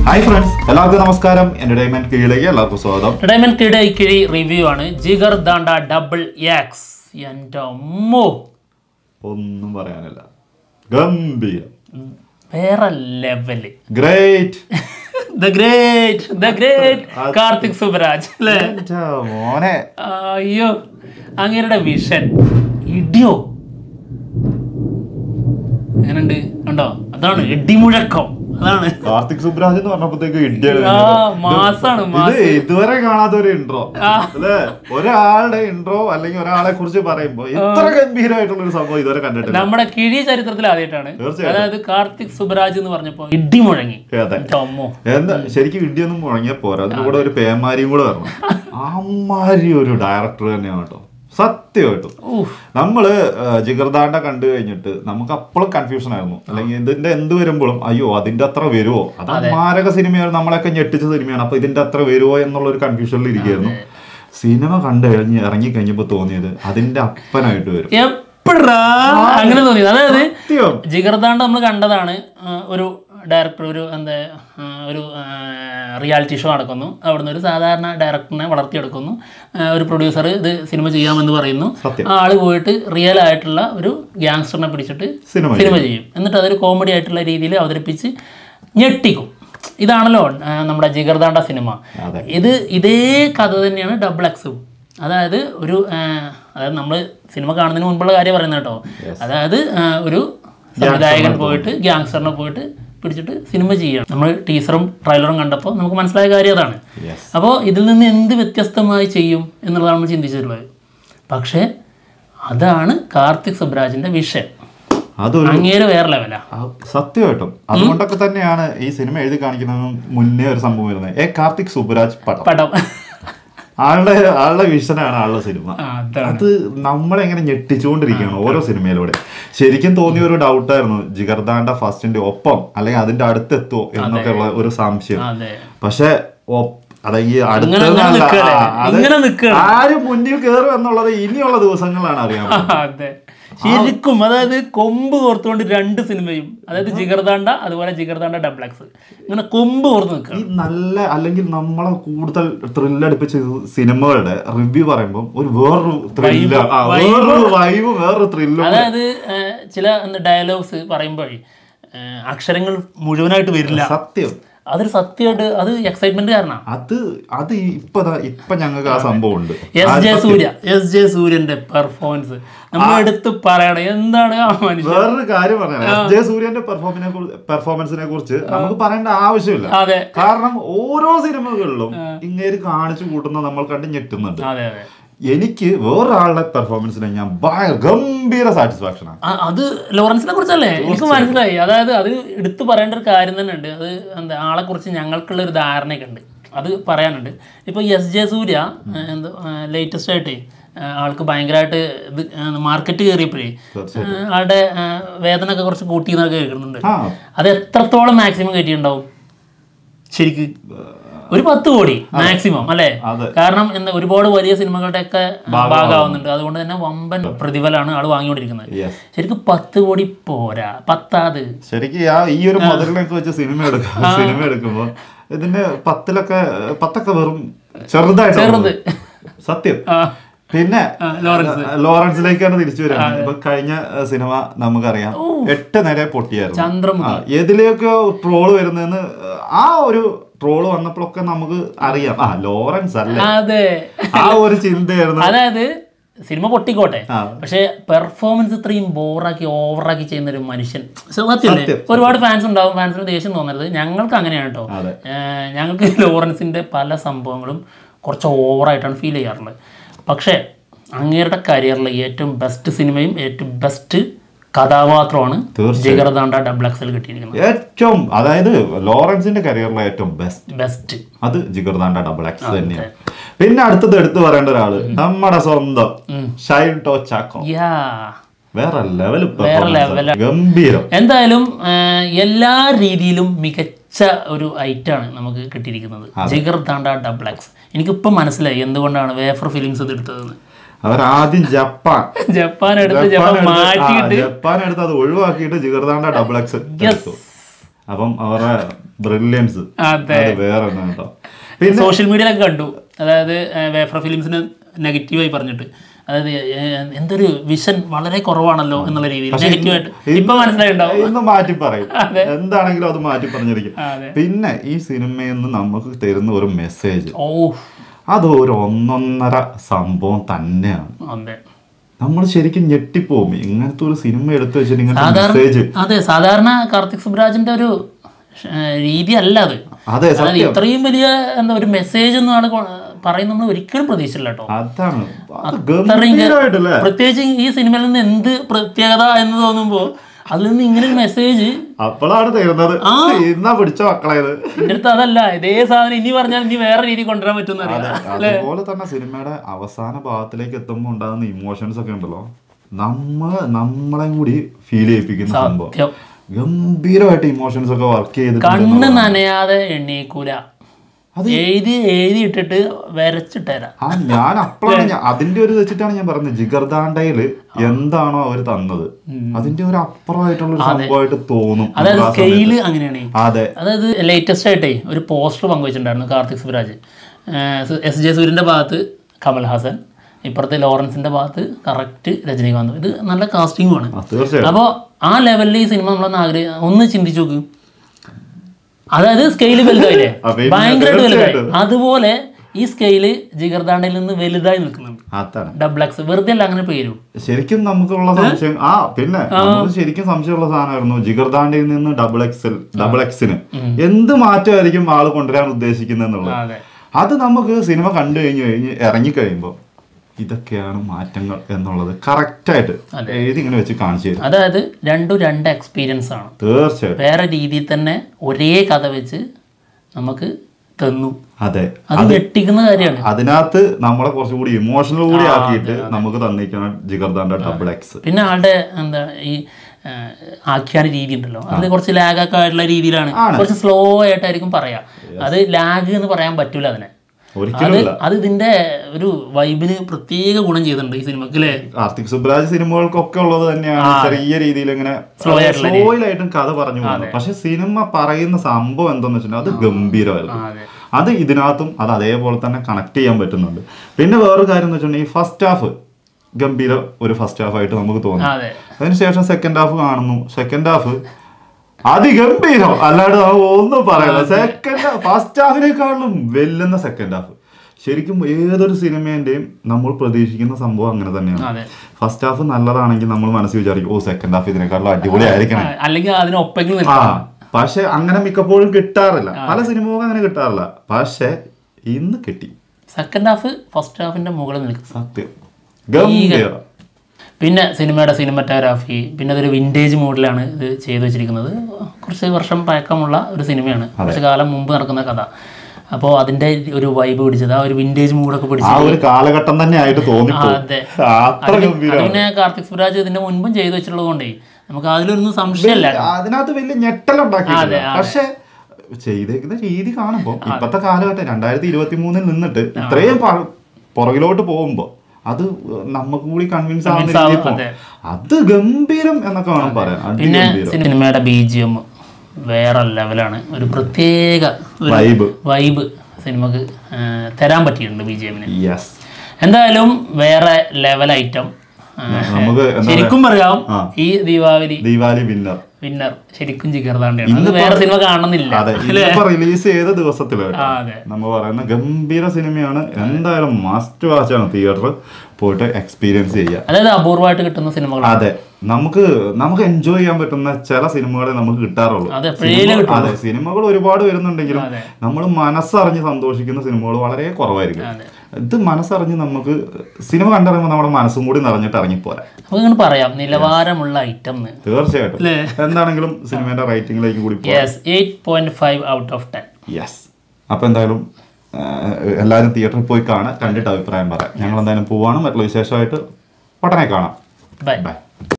Hi friends എല്ലാവർക്കും നമസ്കാരം entertainment കീഴിലേക്ക് എല്ലാവർക്കും സ്വാഗതം ഡയമണ്ട് കിട ഇക്കിഴി റിവ്യൂ ആണ് ജിഗർ ദാണ്ട ഡബിൾ എക്സ് എൻ്റെ അമ്മോ ഒന്നും പറയാനില്ല ഗംഭീരം വേറെ level great the great the great Karthik Subbaraj അല്ലേ മോനെ അയ്യോ അങ്ങേരുടെ വിഷൻ ഇടിയോ എങ്ങനുണ്ട് കണ്ടോ അതാണ് ഇടിമുഴക്കം അതാണ് കാർത്തിക് സുബ്രാജ് എന്ന് പറഞ്ഞപ്പോഴത്തേക്ക് ഇടിയാണ് ആ മാസാണ് ഇത് മാസ് ഇതുവരെ കാണാത്ത ഒരു ഇൻട്രോ ആ. അല്ലേ ഒരാളുടെ ഇൻട്രോ അല്ലെങ്കിൽ ഒരാളെ കുറിച്ച് പറയുമ്പോ ഇത്ര ഗംഭീരമായിട്ടുള്ള ഒരു സംഭവം ഇതുവരെ കണ്ടിട്ടില്ല നമ്മുടെ കിഴി ചരിത്രത്തിൽ ആദ്യമായിട്ടാണ് തീർച്ചയായിട്ടും. അതായത് കാർത്തിക് സുബരാജ് എന്ന് പറഞ്ഞപ്പോ ഇടി മുഴങ്ങി അതെ എൻ്റെ അമ്മോ എന്താ ശരിക്കും ഇടിയൊന്നും മുഴങ്ങിയാ പോരാ അതിന്റെ കൂടെ ഒരു പേമാരിയും കൂടെ വരണം അമ്മാരി ഒരു ഡയറക്ടർ തന്നെയാണ് കേട്ടോ സത്യമായിട്ടും ഊഫ് നമ്മള് ആ, ജിഗർദാണ്ട കണ്ടു കഴിഞ്ഞിട്ട് നമുക്ക് അപ്പോഴും കൺഫ്യൂഷൻ ആയിരുന്നു അല്ലെങ്കിൽ ഇതിന്റെ എന്ത് വരുമ്പോഴും അയ്യോ അതിന്റെ അത്ര വരുമോ അത് മാരക സിനിമയാണ് നമ്മളെയൊക്കെ ഞെട്ടിച്ച സിനിമയാണ് അപ്പൊ ഇതിന്റെ അത്ര വരുമോ എന്നുള്ള ഒരു കൺഫ്യൂഷനിൽ ഇരിക്കുകയായിരുന്നു സിനിമ കണ്ടു കഴിഞ്ഞ് ഇറങ്ങി കഴിഞ്ഞപ്പോ തോന്നിയത് അതിന്റെ അപ്പനായിട്ട് വരും എപ്പോഴാ അങ്ങനെ തോന്നിയത് അതായത് സത്യം ജിഗർദാണ്ട് നമ്മൾ കണ്ടതാണ് ആ, ഒരു ഡയറക്ടർ ഒരു എന്താ ആ, ഒരു റിയാലിറ്റി ഷോ നടക്കുന്നു അവിടുന്ന് ഒരു സാധാരണ ഡയറക്ടറിനെ വളർത്തിയെടുക്കുന്നു ആ, ഒരു പ്രൊഡ്യൂസർ ഇത് സിനിമ ചെയ്യാമെന്ന് പറയുന്നു സത്യം. ആ ആള് പോയിട്ട് റിയൽ ആയിട്ടുള്ള ഒരു ഗ്യാങ്സ്റ്ററിനെ പിടിച്ചിട്ട് സിനിമ സിനിമ ചെയ്യും എന്നിട്ട് അതൊരു കോമഡി ആയിട്ടുള്ള രീതിയിൽ അവതരിപ്പിച്ച് ഞെട്ടിക്കും ഇതാണല്ലോ ആ, നമ്മുടെ ജിഗർദാണ്ട സിനിമ അതെ. ഇത് ഇതേ കഥ തന്നെയാണ് ഡബിൾ എക്സും അതായത് ഒരു ആ, അതായത് നമ്മൾ സിനിമ കാണുന്നതിന് മുൻപുള്ള കാര്യം പറയുന്നത് കേട്ടോ അതായത് ആ, ഒരു സംവിധായകൻ പോയിട്ട് ഗ്യാങ്സ്റ്ററിനെ പോയിട്ട് പിടിച്ചിട്ട് സിനിമ ചെയ്യണം നമ്മൾ ടീസറും ട്രailer-ഉം കണ്ടപ്പോൾ നമുക്ക് മനസ്സിലായ കാര്യം അതാണ് യെസ് അപ്പോൾ ഇതിൽ നിന്ന് എന്ത് വ്യത്യസ്തമായി ചെയ്യും എന്നുള്ളതാണ് നമ്മൾ ചിന്തിച്ചിട്ടുള്ളത് പക്ഷേ അതാണ് കാർത്തിക് സുബ്രാജിന്റെ വിഷയം അതൊരു അങ്ങേര് വേറെ ലെവലാ ആ, സത്യമായിട്ടും അതുകൊണ്ടൊക്കെ തന്നെയാണ് ഈ സിനിമ എഴുതി കാണിക്കുന്നതിന് മുന്നേ ഒരു സംഭവം വരുന്നത് എ കാർത്തിക് സുബരാജ് പടം പടം ആളുടെ ആളുടെ വിഷനാണ് ആളുടെ സിനിമ ആ, അതാണ് അത് നമ്മളെങ്ങനെ ഞെട്ടിച്ചുകൊണ്ടിരിക്കുകയാണ് ഓരോ സിനിമയിലൂടെ ശരിക്കും തോന്നിയ ഒരു ഡൗട്ടായിരുന്നു ജിഗർദാണ്ട ഫസ്റ്റിന്റെ ഒപ്പം അല്ലെങ്കിൽ അതിന്റെ അടുത്തെത്തുമോ എന്നൊക്കെ ഉള്ള ഒരു സംശയം അതെ പക്ഷെ അതെ ഈ ഇങ്ങനെ അടുത്തതല്ല നിൽക്കുകയാണ്. ഇങ്ങനെ നിൽക്കുകയാണ്. ആര് മുന്നിൽ കയറും എന്നുള്ളത് ഇനിയുള്ള ദിവസങ്ങളാണ് അറിയാൻ പോകുന്നത്. അതെ ശരിക്കും അതായത് കൊമ്പ് കോർത്തുകൊണ്ട് രണ്ട് സിനിമയും അതായത് ജിഗർദാണ്ട അതുപോലെ ജിഗർദാണ്ട ഡബിൾ എക്സ് ഇങ്ങനെ കൊമ്പ് കോർത്ത് നിൽക്കുക ഈ നല്ല അല്ലെങ്കിൽ നമ്മളെ കൂടുതൽ ത്രില്ലടിപ്പിച്ച സിനിമകളുടെ റിവ്യൂ പറയുമ്പോൾ ഒരു വേറൊരു ത്രില്ല വേറൊരു വൈബ് വേറൊരു ത്രില്ലും അതായത് ആ, ചില ഡയലോഗ്സ് പറയുമ്പോഴേ ആ, അക്ഷരങ്ങൾ മുഴുവനായിട്ട് വരില്ല സത്യം അതൊരു സത്യമായിട്ട് അത് എക്സൈറ്റ്മെന്റ് കാരണമാണ് അത് അത് ഇപ്പൊ ദാ- ഇപ്പൊ ഞങ്ങൾക്ക് ആ സംഭവം ഉണ്ട് S J Surya S J സൂര്യന്റെ പെർഫോമൻസ് നമ്മൾ എടുത്ത് പറയണം എന്താണ് ആ മനുഷ്യൻ വേറൊരു കാര്യം പറയാം എസ് ജെ സൂര്യന്റെ പെർഫോമിനെ പെർഫോമൻസിനെ കുറിച്ച് നമുക്ക് പറയേണ്ട ആവശ്യമില്ല അതെ കാരണം ഓരോ സിനിമകളിലും ഇങ്ങേര് കാണിച്ചു കൂട്ടുന്ന നമ്മൾ കണ്ട് ഞെട്ടുന്നുണ്ട് അതെ അതെ എനിക്ക് വേറൊരാളുടെ പെർഫോമൻസിനെ ഞാൻ ഭയ- ഗംഭീര സാറ്റിസ്ഫാക്ഷൻ ആണ് ആ, അത് ലോറൻസിനെ കുറിച്ചല്ലേ എനിക്ക് മനസ്സിലായി അതായത് അത് എടുത്തു പറയേണ്ട ഒരു കാര്യം തന്നെ ഉണ്ട് അത് എന്താ ആളെ കുറിച്ച് ഞങ്ങൾക്കുള്ള ഒരു ധാരണയൊക്കെ ഉണ്ട് അത് പറയാനുണ്ട് ഇപ്പൊ എസ് ജെ സൂര്യ ആ, എന്താ ലേറ്റസ്റ്റ് ആയിട്ട് ആ, ആൾക്ക് ഭയങ്കരമായിട്ട് ഇത് മാർക്കറ്റ് കയറിയപ്പോഴേ ആ, ആളുടെ ആ, വേതന ഒക്കെ കുറച്ച് കൂട്ടി എന്നൊക്കെ കേൾക്കുന്നുണ്ട് ആ അത് എത്രത്തോളം മാക്സിമം കയറ്റിയിട്ടുണ്ടാവും ശരിക്ക് ഒരു പത്ത് കോടി മാക്സിമം അല്ലേ അതെ. കാരണം എന്താ ഒരുപാട് വലിയ സിനിമകളുടെ ഒക്കെ ഭാഗമാവുന്നുണ്ട് അതുകൊണ്ട് തന്നെ വമ്പൻ പ്രതിഫലമാണ് ആള് വാങ്ങിക്കൊണ്ടിരിക്കുന്നത് യെസ് ശരിക്കും പത്ത് കോടി പോരാ പത്താത് ശരിക്കും ആ ഈ ഒരു മുതലിനൊക്കെ വെച്ച് സിനിമ എടുക്കും സിനിമ എടുക്കുമ്പോ ഇതിന്റെ പത്തിലൊക്കെ പത്തൊക്കെ വെറും ചെറുതായിട്ട് ചെറുത്. സത്യം ആ, പിന്നെ ആ, ലോറൻസ് ലോറൻസിലേക്കാണ് തിരിച്ചു വരുന്നത് ഇപ്പൊ കഴിഞ്ഞ ഏഹ്, സിനിമ നമുക്കറിയാം എട്ട് നേരെ പൊട്ടിയായിരുന്നു ചന്ദ്രമുഖി ആ, ഏതിലേക്ക് ട്രോള് വരുന്നതെന്ന് ആ ഒരു ട്രോള് വന്നപ്പോഴൊക്കെ നമുക്ക് അറിയാം ആ ലോറൻസ് അല്ലേ അതെ ആ ഒരു ചിന്തയായിരുന്നു അതായത് സിനിമ പൊട്ടിക്കോട്ടെ ആ. പക്ഷെ പെർഫോമൻസ് ഇത്രയും ബോറാക്കി ഓവറാക്കി ചെയ്യുന്ന ഒരു മനുഷ്യൻ സത്യല്ലേ സത്യം. ഒരുപാട് ഫാൻസ് ഉണ്ടാവും ഫാൻസിന് ദേഷ്യം തോന്നരുത് ഞങ്ങൾക്ക് അങ്ങനെയാണ് കേട്ടോ അതെ. ഏഹ് ഞങ്ങൾക്ക് ലോറൻസിന്റെ പല സംഭവങ്ങളും കുറച്ച് ഓവറായിട്ടാണ് ഫീൽ ചെയ്യാറുള്ളത് പക്ഷേ അങ്ങേരുടെ കരിയറിലെ ഏറ്റവും ബെസ്റ്റ് സിനിമയും ഏറ്റവും ബെസ്റ്റ് കഥാപാത്രമാണ് തീർച്ചയായും. ജിഗർദാണ്ട ഡബിൾ എക്സൽ കിട്ടിയിരിക്കുന്നത് ഏറ്റവും അതായത് ലോറൻസിന്റെ കരിയറിലെ ഏറ്റവും ബെസ്റ്റ് ബെസ്റ്റ് അത് ജിഗർദാണ്ട ഡബിൾ എക്സ് തന്നെയാണ് പിന്നെ അടുത്തത് എടുത്തു പറയേണ്ട ഒരാള് നമ്മുടെ സ്വന്തം ഷൈൻ ടോ ചാക്കോ യാ വേറെ ലെവൽ level ഗംഭീരം എന്തായാലും ആഹ്, എല്ലാ രീതിയിലും മികച്ച ഒരു ഐറ്റാണ് നമുക്ക് കിട്ടിയിരിക്കുന്നത് ജിഗർ ദാണ്ട ഡബിൾ എക്സ് എനിക്കിപ്പം മനസ്സിലായി എന്തുകൊണ്ടാണ് വേഫർ ഫിലിംസ് ഇത് എടുത്തതെന്ന് അവരാദ്യം ജപ്പാൻ ജപ്പാൻ എടുത്ത് ജപ്പാൻ ജപ്പാൻ എടുത്ത് ആ, മാറ്റിയിട്ട് ജപ്പാൻ എടുത്ത് അത് ഒഴിവാക്കിയിട്ട് ജിഗർദാണ്ട ഡബിൾ എക്സ് യെസ് അപ്പം അവരുടെ ബ്രില്യൻസ് അതെ അത് വേറെ ഒന്നും കേട്ടോ പിന്നെ സോഷ്യൽ മീഡിയയിലൊക്കെ കണ്ടു അതായത് വേഫർ ഫിലിംസിന് നെഗറ്റീവായി പറഞ്ഞിട്ട് അതായത് ഏഹ്, എന്തൊരു വിഷൻ വളരെ കുറവാണല്ലോ എന്നുള്ള രീതിയിൽ നെഗറ്റീവായിട്ട് ഇപ്പൊ മനസ്സിലായിട്ടുണ്ടാവും ഇന്ന് മാറ്റി പറയും എന്താണെങ്കിലും അത് മാറ്റി പറഞ്ഞിരിക്കും അതെ. പിന്നെ ഈ സിനിമയിൽ നിന്ന് നമുക്ക് തരുന്ന ഒരു മെസ്സേജ് ഓ അത് ഒരു ഒന്നൊന്നര സംഭവം തന്നെയാണ് അതെ നമ്മൾ ശരിക്കും ഞെട്ടിപ്പോവും ഇങ്ങനത്തെ ഒരു സിനിമ എടുത്തു വെച്ചിട്ട് ഇങ്ങനത്തെ സാധാരണ മെസ്സേജ് അതെ സാധാരണ കാർത്തിക് സുബ്രാജിന്റെ ഒരു ഏഹ്, രീതി അല്ല അത് അതെ അതായത് സത്യം ഇത്രയും വലിയ എന്താ ഒരു മെസ്സേജ് ഒന്നും ആള് കൊ- പറയുന്ന നമ്മൾ ഒരിക്കലും പ്രതീക്ഷിച്ചില്ല കേട്ടോ അതാണ് അത് അത്രയും ഗംഭീരമായിട്ടല്ലേ പ്രത്യേകിച്ച് ഈ സിനിമയിൽ നിന്ന് എന്ത് പ്രത്യേകത എന്ന് തോന്നുമ്പോ അതിൽ നിന്ന് ഇങ്ങനെ ഒരു മെസ്സേജ് അപ്പോഴാണ് തരുന്നത് ഇന്നാ പിടിച്ച മക്കളേത് എൻ്റെ അടുത്ത് അതല്ല ഇതേ സാധനം ഇനി പറഞ്ഞാൽ ഇനി വേറെ രീതി കൊണ്ടുവരാൻ പറ്റുമെന്ന് അറിയാം അതുപോലെ തന്നെ സിനിമയുടെ അവസാന ഭാഗത്തിലേക്ക് എത്തുമ്പോൾ ഉണ്ടാകുന്ന ഇമോഷൻസ് ഒക്കെ ഉണ്ടല്ലോ നമ്മ നമ്മളെ കൂടി ഫീൽ ചെയ്യിപ്പിക്കുന്ന സംഭവം സത്യം ഗംഭീരമായിട്ട് ഇമോഷൻസ് ഒക്കെ വർക്ക് ചെയ്തിട്ടുണ്ട് കണ്ണ് നനയാതെ എണ്ണീക്കൂല എഴുതി എഴുതി ഇട്ടിട്ട് വരച്ചിട്ടേരാ ആ ഞാൻ അപ്പോഴാണ് ഞാൻ അതിന്റെ ഒരു വെച്ചിട്ടാണ് ഞാൻ പറഞ്ഞത് ജിഗർദാണ്ടയില് എന്താണോ അവർ തന്നത് അതിന്റെ ഒരു അപ്പുറമായിട്ടുള്ള ഒരു സംഭവമായിട്ട് തോന്നും അതായത് നമുക്ക് ആ സ്കെയില് അങ്ങനെയാണ് സമയത്ത്. അതെ അതായത് ലേറ്റസ്റ്റ് ആയിട്ടേ ഒരു പോസ്റ്റർ പങ്കുവച്ചിട്ടുണ്ടായിരുന്നു കാർത്തിക് സുബ്രാജ് എസ് ജെ സൂര്യൻ്റെ ഭാഗത്ത് കമൽ ഹാസൻ ഇപ്പുറത്തെ ലോറൻസിന്റെ ഭാഗത്ത് കറക്റ്റ് രജനീകാന്ത് ഇത് നല്ല കാസ്റ്റിംഗുമാണ് ആ, തീർച്ചയായും അപ്പോൾ ആ ലെവലിൽ ഈ സിനിമ നമ്മളൊന്ന് ആഗ്രഹം ഒന്ന് ചിന്തിച്ചു നോക്ക് അതായത് സ്കെയില് വലുതായില്ലേ ആ, പിന്നെ ഭയങ്കരമായിട്ട് വലുതായി തീർച്ചയായിട്ടും. അതുപോലെ ഈ സ്കെയില് ജിഗർദാണ്ടയിൽ നിന്ന് വലുതായി നിൽക്കുന്നുണ്ട് അതാണ് ഡബിൾ എക്സ് വെറുതെ അല്ല അങ്ങനെ പേരു ശരിക്കും നമുക്കുള്ള സംശയം ആ പിന്നെ നമുക്ക് ശരിക്കും സംശയമുള്ള സാധനമായിരുന്നു ജിഗർദാണ്ടിയിൽ നിന്ന് ഡബിൾ എക്സൽ ഡബിൾ എക്സിന് എന്ത് മാറ്റമായിരിക്കും ആള് കൊണ്ടുവരാൻ ഉദ്ദേശിക്കുന്നത് അതെ അത് നമുക്ക് സിനിമ കണ്ടു കഴിഞ്ഞു കഴിഞ്ഞ് ഇറങ്ങിക്കഴിയുമ്പോൾ ഇതൊക്കെയാണ് മാറ്റങ്ങൾ എന്നുള്ളത് കറക്റ്റായിട്ട് എഴുതി ഇങ്ങനെ വെച്ച് കാണിച്ചു തരും അതായത് രണ്ടും രണ്ട് എക്സ്പീരിയൻസ് ആണ് തീർച്ചയായിട്ടും വേറെ രീതിയിൽ തന്നെ ഒരേ കഥ വെച്ച് നമുക്ക് തന്നു അതെ അത് ഞെട്ടിക്കുന്ന കാര്യമാണ് അതിനകത്ത് നമ്മളെ കുറച്ചുകൂടി ഇമോഷണൽ കൂടി ആക്കിയിട്ട് നമുക്ക് തന്നിരിക്കണം ജിഗർദാന്റെ ഡബിൾ എക്സ് പിന്നെ ആളുടെ എന്താ ഈ ആ, ആഖ്യാന രീതി ഉണ്ടല്ലോ അത് കുറച്ച് ലാഗൊക്കെ ആയിട്ടുള്ള രീതിയിലാണ് കുറച്ച് സ്ലോ ആയിട്ടായിരിക്കും പറയാ അത് ലാഗ് എന്ന് പറയാൻ പറ്റൂല അതിനെ ഒരിക്കലും അത് ഇല്ല അത് ഇതിന്റെ ഒരു വൈബിന് പ്രത്യേക ഗുണം ചെയ്തിട്ടുണ്ട് ഈ സിനിമക്ക് അല്ലേ കാർത്തിക് സുബ്രാജ് സിനിമകൾക്കൊക്കെ ഉള്ളത് തന്നെയാണ് ചെറിയ രീതിയിൽ ഇങ്ങനെ സ്ലോയിലായിട്ടും കഥ പറഞ്ഞു പോകുന്നത് പക്ഷെ സിനിമ പറയുന്ന സംഭവം എന്താന്ന് വെച്ചിട്ടുണ്ടെങ്കിൽ അത് ഗംഭീരമായിരുന്നു അതെ അത് ഇതിനകത്തും അത് അതേപോലെ തന്നെ കണക്ട് ചെയ്യാൻ പറ്റുന്നുണ്ട് പിന്നെ വേറൊരു കാര്യം എന്ന് വെച്ചിട്ടുണ്ടെങ്കിൽ ഫസ്റ്റ് ഹാഫ് ഗംഭീര ഒരു ഫസ്റ്റ് ഹാഫ് ആയിട്ട് നമുക്ക് തോന്നി അതെ അതിനുശേഷം സെക്കൻഡ് ഹാഫ് കാണുന്നു സെക്കൻഡ് ഹാഫ് അതിഗംഭീരം അല്ലാണ്ട് നമുക്ക് ഒന്നും പറയല്ല സെക്കൻഡ് ഫസ്റ്റ് ഹാഫിനേക്കാളും വെല്ലുന്ന സെക്കൻഡ് ഹാഫ് ശരിക്കും ഏതൊരു സിനിമേന്റെയും നമ്മൾ പ്രതീക്ഷിക്കുന്ന സംഭവം അങ്ങനെ തന്നെയാണ് അതെ ഫസ്റ്റ് ഹാഫ് നല്ലതാണെങ്കിൽ നമ്മൾ മനസ്സിൽ വിചാരിക്കും ഓ സെക്കൻഡ് ഹാഫ് ഇതിനേക്കാളും അടിപൊളിയായിരിക്കണം ആ, അല്ലെങ്കിൽ അതിനൊപ്പെങ്കിലും ആ നിൽക്കാം പക്ഷെ അങ്ങനെ മിക്കപ്പോഴും കിട്ടാറില്ല പല സിനിമകളും അങ്ങനെ കിട്ടാറില്ല പക്ഷെ ഇന്ന് കിട്ടി സെക്കൻഡ് ഹാഫ് ഫസ്റ്റ് ഹാഫിന്റെ മുകളിൽ നിൽക്കും സത്യം ഗംഭീരം പിന്നെ സിനിമയുടെ സിനിമറ്റോഗ്രാഫി പിന്നെ അതൊരു വിൻറ്റേജ് മോഡിലാണ് ഇത് ചെയ്തു വെച്ചിരിക്കുന്നത് കുറച്ച് വർഷം പഴക്കമുള്ള ഒരു സിനിമയാണ് കുറച്ച് കാലം മുമ്പ് നടക്കുന്ന കഥ അപ്പോൾ അതിന്റെ ഒരു വൈബ് പിടിച്ചത് ആ ഒരു വിൻറ്റേജ് മൂഡൊക്കെ ആ പിടിച്ചത് ഒരു കാലഘട്ടം തന്നെ ആയിട്ട് തോന്നിപ്പോ അതെ അത്ര അത് ഗംഭീരം പിന്നെ കാർത്തിക് സുരാജ് ഇതിന്റെ മുൻപും ചെയ്തു വെച്ചിട്ടുള്ളത് കൊണ്ടേ നമുക്ക് അതിലൊന്നും സംശയമല്ല അതിനകത്ത് വലിയ ഞെട്ടലുണ്ടാക്കിയിട്ടില്ല പക്ഷെ ചെയ്തേക്കുന്ന രീതി കാണുമ്പോ ഇപ്പത്തെ കാലഘട്ടം രണ്ടായിരത്തി ഇരുപത്തി മൂന്നിൽ നിന്നിട്ട് ഇത്രയും പ- പുറകിലോട്ട് പോകുമ്പോ അത് നമുക്ക് കൂടി കൺവിൻസ് ആവുന്ന Convince രീതിയിൽ ആവും, പോകും. അതെ. അത് ഗംഭീരം എന്നൊക്കെ വേണം പറയാൻ പിന്നെ അതിഗംഭീരം സിനിമയുടെ ബി ജി എം വേറെ ലെവലാണ് ഒരു പ്രത്യേക ഒരു വൈബ് വൈബ് സിനിമക്ക് ആ, തരാൻ പറ്റിയിട്ടുണ്ട് ബി ജി എമ്മിന് യെസ് എന്തായാലും വേറെ ലെവൽ ഐറ്റം നമുക്ക് എന്താ ശരിക്കും പറയാം ആ. ഈ ദീപാവലി ദീപാവലി വിന്നർ വിന്നർ ശരിക്കും ജിഗർദാണ്ടിയാണ് അത് വേറെ സിനിമ കാണുന്നില്ല അതെ ഇന്നിപ്പോ റിലീസ് ചെയ്ത ദിവസത്തില് ആ, അതെ നമ്മൾ പറയുന്ന ഗംഭീര സിനിമയാണ് എന്തായാലും മസ്റ്റ് വാച്ച് ആണ് തിയേറ്റർ പോയിട്ട് എക്സ്പീരിയൻസ് ചെയ്യുക അതായത് അപൂർവമായിട്ട് കിട്ടുന്ന സിനിമകളാണ് അതെ നമുക്ക് നമുക്ക് എൻജോയ് ചെയ്യാൻ പറ്റുന്ന ചില സിനിമകളെ നമുക്ക് കിട്ടാറുള്ളൂ അത് എപ്പോഴേലും സിനിമ- കിട്ടുള്ളൂ. അതെ സിനിമകൾ ഒരുപാട് വരുന്നുണ്ടെങ്കിലും അതെ. നമ്മൾ മനസ്സറിഞ്ഞ് സന്തോഷിക്കുന്ന സിനിമകൾ വളരെ കുറവായിരിക്കും അതെ ഇത് മനസ്സറിഞ്ഞ് നമുക്ക് സിനിമ കണ്ടിറങ്ങുമ്പോൾ നമ്മുടെ മനസ്സും കൂടി നിറഞ്ഞിട്ട് ഇറങ്ങിപ്പോരാ നമുക്ക് ഇങ്ങനെ പറയാം നിലവാരമുള്ള ഐറ്റം തീർച്ചയായിട്ടും അല്ലേ? എന്താണെങ്കിലും സിനിമയുടെ റേറ്റിംഗിലേക്ക് കൂടി yes eight point five out of ten yes അപ്പോൾ എന്തായാലും ആഹ്, എല്ലാവരും തിയേറ്ററിൽ പോയി കാണാം കണ്ടിട്ട് അഭിപ്രായം പറയാം ഞങ്ങൾ എന്തായാലും പോവാണ് മറ്റുള്ള വിശേഷമായിട്ട് ഉടനെ കാണാം ബൈ ബൈ